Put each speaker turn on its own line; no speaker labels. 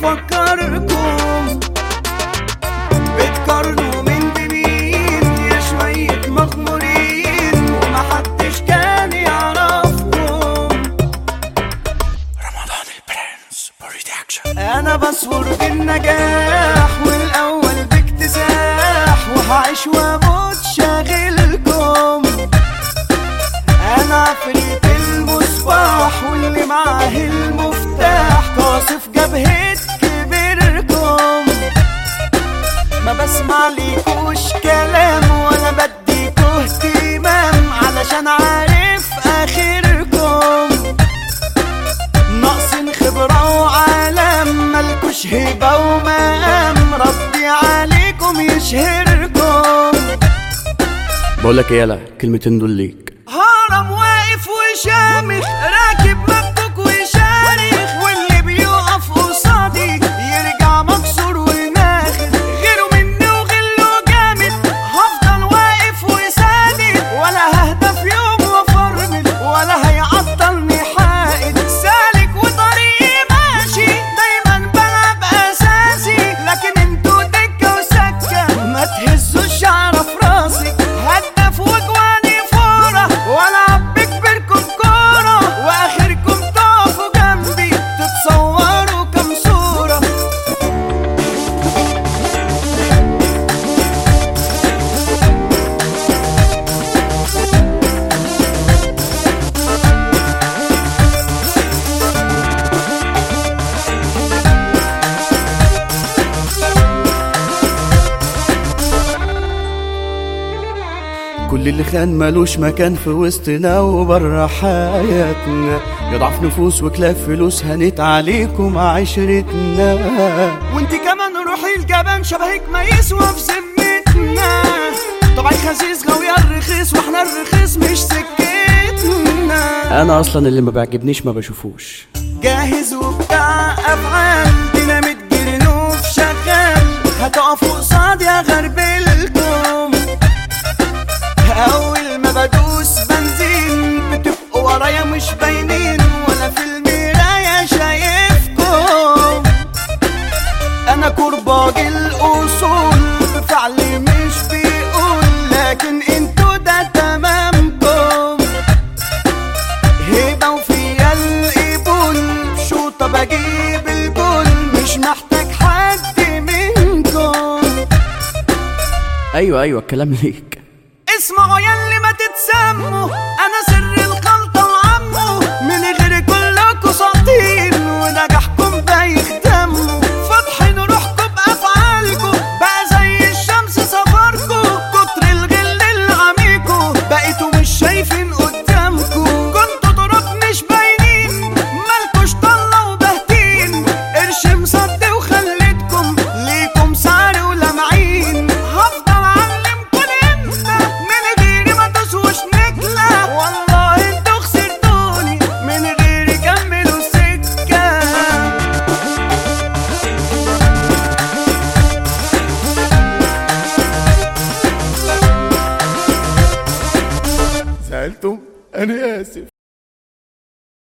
افكركم بتقارنوا من بمين يا شوية مغمورين ومحدش كان يعرفكم
رمضان البرنس برودكشن
انا بصور بالنجاح والاول باكتساح وهعيش واموت شاغلكم انا عفريت المصباح واللي معاه المفتاح قاصف جبهة كبيركم ما بسمع ليكوش كلام ولا بديكوا اهتمام علشان عارف اخركم ناقصين خبرة وعالم ملكوش هبة ومقام ربي عليكم يشهركم
بقولك ايه يلا الكلمتين دول ليك
هرم واقف وشامخ راكب مكتوك وشارخ واللي بيقف قصادي يرجع مكسور وناخد غيره مني وغله جامد هفضل واقف وساند ولا ههدى في يوم وافرمل ولا هيعطلني حائد سالك وطريقي ماشي دايما بلعب اساسي لكن انتوا دكه وسكه ما تهزوش شعر في راسي هدف وجواني فوره والعب بكبركم كوره واخركم تقفوا جنبي تتصوروا كام صوره
كل اللي خان ملوش مكان في وسطنا وبره حياتنا يضعف نفوس وكلاب فلوس هنت عليكم عشرتنا
وانت كمان روحي الجبان شبهك ما يسوى في ذمتنا طبعا خسيس غاوية الرخيص واحنا الرخيص مش سكتنا
انا اصلا اللي ما بيعجبنيش ما بشوفوش
جاهز وبتاع افعال ديناميت جرنوف شغال هتقفوا قصادي اغربلكم اول ما بدوس بنزين بتبقوا ورايا مش باينين ولا في المراية شايفكم انا كرباج الاصول بفعلي مش بيقول لكن انتوا ده تمامكم هبة وفيا القبول شوطة بجيب الجول مش محتاج حد منكم
ايوه ايوه الكلام ليك
اسمعوا ياللي ما تتسموا